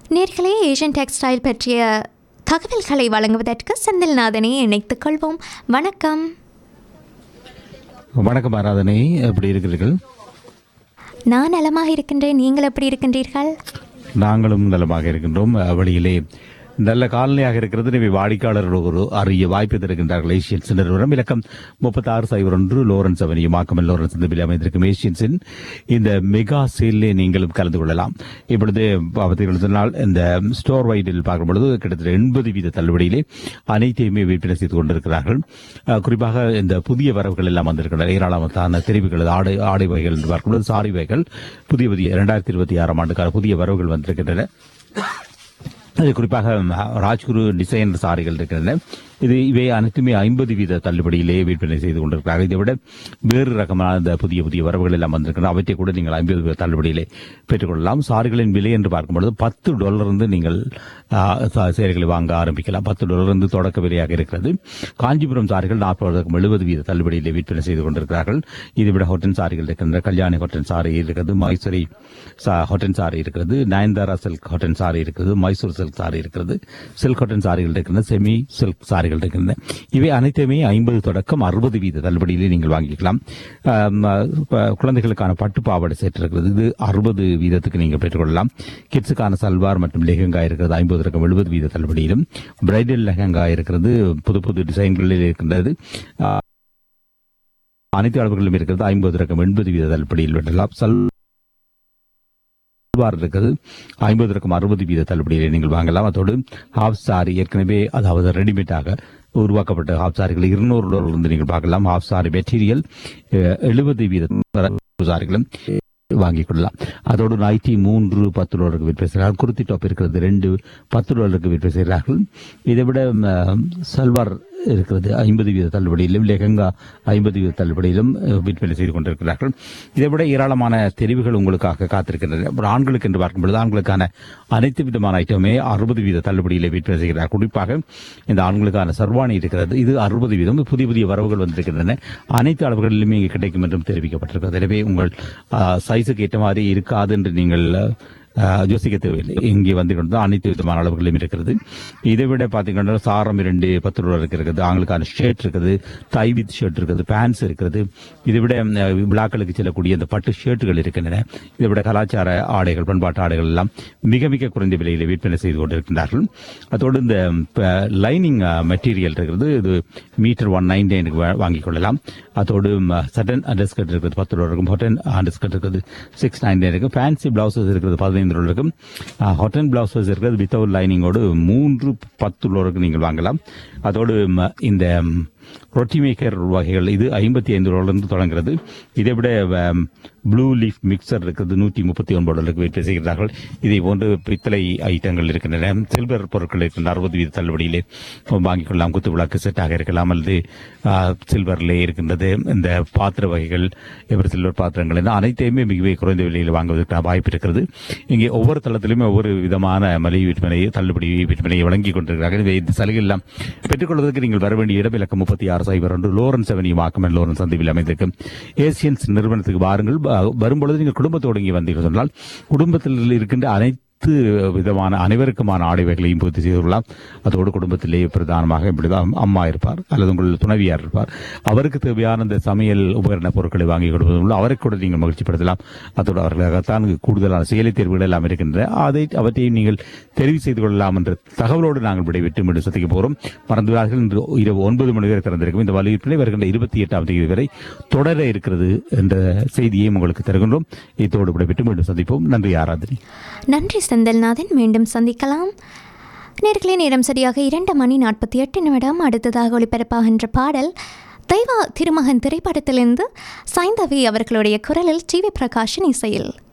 நேர்களே Asian textile பற்றிய தகவல்களை வழங்குவதற்கு செந்தில்நாதனை இணைத்துக் கொள்வோம் வணக்கம் வணக்கம் ஆராதனை எப்படி இருக்கிறீர்கள் நான் நலமாக இருக்கின்றேன் நீங்கள் எப்படி இருக்கின்றீர்கள் நாங்களும் நலமாக இருக்கின்றோம் அஹ், வழியிலே நல்ல காலநிலையாக இருக்கிறது எனவே வாடிக்கையாளர்கள் ஒரு அரிய வாய்ப்பு தருகின்றார்கள் ஏசியன்ஸ் நிறுவனம் இலக்கம் முப்பத்தாறு சைபர் ஒன்று லோரன்ஸ் அவனியும் மாக்கமல் லோரன்ஸ் சந்திப்பில் அமைந்திருக்கும் ஏசியன்ஸின் இந்த மெகா சேலிலே நீங்களும் கலந்து கொள்ளலாம் இப்பொழுது பார்த்தீர்கள் சொன்னால் இந்த ஸ்டோர் வைடில் பார்க்கும் பொழுது கிட்டத்தட்ட எண்பது வீத தள்ளுபடியிலே அனைத்தையுமே விற்பனை செய்து கொண்டிருக்கிறார்கள் அஹ், குறிப்பாக இந்த புதிய வரவுகள் எல்லாம் வந்திருக்கின்றன ஏராளமான தெரிவுகள் ஆடை ஆடை வகைகள் என்று பார்க்கும்போது சாரி வகைகள் புதிய புதிய இரண்டாயிரத்தி இருபத்தி ஆறாம் ஆண்டுக்கான புதிய வரவுகள் வந்திருக்கின்றன அது குறிப்பாக ராஜ்குரு டிசைன் சாரிகள் இருக்கின்றன இது இவை அனைத்துமே ஐம்பது வீத தள்ளுபடியிலே விற்பனை செய்து கொண்டிருக்கிறார்கள் இதை விட வேறு ரகமான இந்த புதிய புதிய வரவுகள் எல்லாம் வந்திருக்கின்றன அவற்றை கூட நீங்கள் ஐம்பது வீத தள்ளுபடியிலே பெற்றுக்கொள்ளலாம் சாரிகளின் விலை என்று பார்க்கும்பொழுது பத்து டாலர் இருந்து நீங்கள் ஆ, சா- சேலைகளை வாங்க ஆரம்பிக்கலாம் பத்து டாலர் இருந்து தொடக்க விலையாக இருக்கிறது காஞ்சிபுரம் சாரிகள் நாற்பது எழுபது வீத தள்ளுபடியிலே விற்பனை செய்து கொண்டிருக்கிறார்கள் இதை விட ஹோட்டன் சாரிகள் இருக்கின்றன கல்யாணி ஹோட்டன் சாரி இருக்கிறது மைசூரி சா- ஹோட்டன் சாரி இருக்கிறது நயன்தாரா சில்க் ஹோட்டன் சாரி இருக்கிறது மைசூர் சில்க் சாரி இருக்கிறது சில்க் ஹோட்டன் சாரிகள் இருக்கின்றன செமி சில்க் சாரிகள் இருக்கின்றன இவை அனைத்துமே ஐம்பது தொடக்கம் அறுபது வீத தள்ளுபடியிலே நீங்கள் வாங்கிக்கலாம் ஆம், ப- குழந்தைகளுக்கான பட்டு பாவாடை செட் இருக்கிறது இது அறுபது வீதத்துக்கு நீங்கள் பெற்றுக்கொள்ளலாம் கிட்ஸுக்கான சல்வார் மற்றும் லெஹங்கா இருக்கிறது ஐம்பது ரகம் எழுபது வீத தள்ளுபடியிலும் பிரைடல் லெஹங்கா இருக்கிறது புது புது டிசைன்களில் இருக்கின்றது ஆ, அனைத்து அளவுகளிலும் இருக்கிறது ஐம்பது ரகம் எண்பது வீத தள்ளுபடியில் வெட்டலாம் சல் சல்வார் இருக்குது ஐம்பது ரகம் அறுபது வீத தள்ளுபடியில் நீங்கள் வாங்கலாம் அதோடு ஹாஃப் சாரி ஏற்கனவே அதாவது ரெடிமேடாக உருவாக்கப்பட்ட ஹாஃப் சாரிகள் இருநூறு டாலர் இருந்து நீங்கள் பார்க்கலாம் ஹாஃப் சாரி மெட்டீரியல் எழுபது வீத சாரிகளும் வாங்கிக் கொள்ளலாம் அதோடு நைட்டி மூன்று பத்து டாலருக்கு விற்பனை செய்கிறார்கள் குருத்தி டாப் இருக்கிறது ரெண்டு பத்து டாலருக்கு விற்பனை செய்கிறார்கள் இதை விட ம், சல்வார் இருக்கிறது ஐம்பது வீத தள்ளுபடியிலும் லெஹங்கா ஐம்பது வீத தள்ளுபடியிலும் அஹ், விற்பனை செய்து கொண்டிருக்கிறார்கள் இதை விட ஏராளமான தெரிவுகள் உங்களுக்காக காத்திருக்கின்றன அப்புறம் ஆண்களுக்கு என்று பார்க்கும் பொழுது ஆண்களுக்கான அனைத்து விதமான ஐட்டமே அறுபது வீத தள்ளுபடியிலே விற்பனை செய்கிறார் குறிப்பாக இந்த ஆண்களுக்கான சர்வாணி இருக்கிறது இது அறுபது வீதம் புதிய புதிய வரவுகள் வந்திருக்கின்றன அனைத்து அளவுகளிலுமே இங்கு கிடைக்கும் என்றும் தெரிவிக்கப்பட்டிருக்கிறது எனவே உங்கள் ஆஹ், சைஸுக்கு ஏற்ற மாதிரி இருக்காது என்று நீங்கள் ஆஹ், யோசிக்க தேவையில்லை இங்கே வந்து கொண்டு அனைத்து விதமான அளவுகளும் இருக்கிறது இதை விட பார்த்தீங்கன்னா சாரம் இரண்டு பத்து ரூபா இருக்கிறது ஆண்களுக்கான ஷர்ட் இருக்குது டை வித் ஷர்ட் இருக்குது பேண்ட்ஸ் இருக்கிறது இதை விட ம், விழாக்களுக்கு செல்லக்கூடிய இந்த பட்டு ஷர்ட்டுகள் இருக்கின்றன இதை விட கலாச்சார ஆடைகள் பண்பாட்டு ஆடைகள் எல்லாம் மிக மிக குறைந்த விலையில் விற்பனை செய்து கொண்டிருக்கின்றார்கள் அதோடு இந்த லைனிங் மெட்டீரியல் இருக்கிறது இது மீட்டர் ஒன் நைன் நைனுக்கு வாங்கிக் கொள்ளலாம் அதோடு சட்டன் அண்டர்ஸ்கர்ட் இருக்கிறது பத்து ரூபா இருக்கும் ஹொட்டன் அண்டர்ஸ்கர்ட் இருக்குது சிக்ஸ் நைன் நைன் இருக்கும் ஃபேன்சி பிளவுசஸ் இருக்கிறது பதினைந்து ரூபா இருக்கும் ஹொட்டன் பிளவுசஸ் இருக்கிறது வித்தவுட் லைனிங்கோடு மூன்று பத்து ரூபாய்க்கு நீங்கள் வாங்கலாம் அதோடு ம, இந்த ரொட்டி மேக்கர் வகைகள் இது ஐம்பத்தி ஐந்து ரூபாயிலிருந்து தொடங்குகிறது இதை விட ப்ளூ லீஃப் மிக்சர் இருக்கிறது நூற்றி முப்பத்தி ஒன்பது டாலருக்கு விற்பனை செய்கிறார்கள் இதை போன்று பித்தளை ஐட்டங்கள் இருக்கின்றன சில்வர் பொருட்கள் இருக்கின்றன அறுபது வீத தள்ளுபடியிலே வாங்கிக் கொள்ளலாம் குத்து விளக்கு செட்டாக இருக்கலாம் அல்லது சில்வர்லே இருக்கின்றது இந்த பாத்திர வகைகள் எவர் சில்வர் பாத்திரங்கள் என அனைத்தையுமே மிக மிக குறைந்த விலையில் வாங்குவதற்கான வாய்ப்பு இருக்கிறது இங்கே ஒவ்வொரு தளத்திலுமே ஒவ்வொரு விதமான மலிவு விற்பனை தள்ளுபடி விற்பனையை வழங்கிக் கொண்டிருக்கிறார்கள் இவை இந்த சலுகை எல்லாம் பெற்றுக்கொள்வதற்கு நீங்கள் வர வேண்டிய இடம் இலக்கம் முப்பத்தி ஆறு சைபர் ஒன்று லோரன்ஸ் அவென்யூ மாக்கமன் லோரன்ஸ் சந்திப்பில் அமைந்திருக்கும் ஏசியன்ஸ் நிறுவனத்துக்கு வாருங்கள் வ- வரும்பொழுது நீங்கள் குடும்பத்தோடு இங்கே வந்தீர்கள் சொன்னால் குடும்பத்தில் இருக்கின்ற அனைத்து விதமான அனைவருக்குமான ஆடை வகைகளையும் பூர்த்தி செய்து கொள்ளலாம் அதோடு குடும்பத்திலே பிரதானமாக இப்படிதான் அம்மா இருப்பார் அல்லது உங்கள் துணைவியார் இருப்பார் அவருக்கு தேவையான இந்த சமையல் உபகரண பொருட்களை வாங்கி கொடுப்பது மூலம் அவரை கூட நீங்கள் மகிழ்ச்சிப்படுத்தலாம் அதோடு அவர்களுக்காகத்தான் கூடுதலான செயலை தேர்வுகள் எல்லாம் இருக்கின்றன அதை அவற்றையும் நீங்கள் தெரிவு செய்து கொள்ளலாம் என்ற தகவலோடு நாங்கள் விடைபெற்று மீண்டும் சந்திக்க போகிறோம் மறந்துவிடார்கள் இன்று இரவு ஒன்பது மணி வரை திறந்திருக்கும் இந்த வலியுறுத்தலை வருகின்ற இருபத்தி எட்டாம் தேதி வரை தொடர இருக்கிறது என்ற செய்தியையும் உங்களுக்கு தருகின்றோம் இதோடு விடைபெற்று மீண்டும் சந்திப்போம் நன்றி ஆராதனை நன்றி செந்தில்நாதன் மீண்டும் சந்திக்கலாம் நேர்களே நேரம் சரியாக இரண்டு மணி நாற்பத்தி எட்டு நிமிடம் அடுத்ததாக ஒளிபரப்பாகின்ற பாடல் தெய்வா திருமகன் திரைப்படத்திலிருந்து சைந்தவி அவர்களுடைய குரலில் டி வி பிரகாஷின் இசையில்